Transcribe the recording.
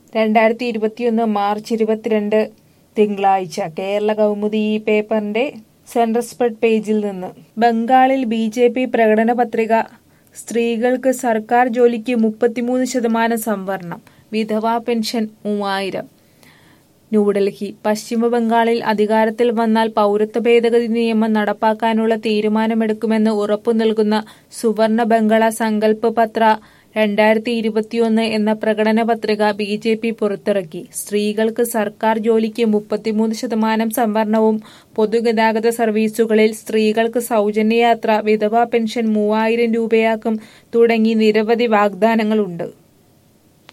രണ്ടായിരത്തി ഇരുപത്തിയൊന്ന് മാർച്ച് ഇരുപത്തിരണ്ട് തിങ്കളാഴ്ച കേരള കൗമുദി ഈ പേപ്പറിന്റെ സെൻട്രൽ സ്പ്രെഡ് പേജിൽ നിന്ന് ബംഗാളിൽ ബി ജെ പി പ്രകടന പത്രിക സ്ത്രീകൾക്ക് സർക്കാർ ജോലിക്ക് മുപ്പത്തിമൂന്ന് ശതമാനം സംവരണം വിധവാ പെൻഷൻ മൂവായിരം ന്യൂഡൽഹി പശ്ചിമ ബംഗാളിൽ അധികാരത്തിൽ വന്നാൽ പൗരത്വ ഭേദഗതി നിയമം നടപ്പാക്കാനുള്ള തീരുമാനമെടുക്കുമെന്ന് ഉറപ്പു നൽകുന്ന സുവർണ ബംഗള സങ്കല്പ പത്ര രണ്ടായിരത്തി ഇരുപത്തിയൊന്ന് എന്ന പ്രകടന പത്രിക ബി ജെ പി പുറത്തിറക്കി സ്ത്രീകൾക്ക് സർക്കാർ ജോലിക്ക് മുപ്പത്തിമൂന്ന് ശതമാനം സംവരണവും പൊതുഗതാഗത സർവീസുകളിൽ സ്ത്രീകൾക്ക് സൗജന്യയാത്ര വിധവാ പെൻഷൻ മൂവായിരം രൂപയാക്കും തുടങ്ങി നിരവധി വാഗ്ദാനങ്ങളുണ്ട്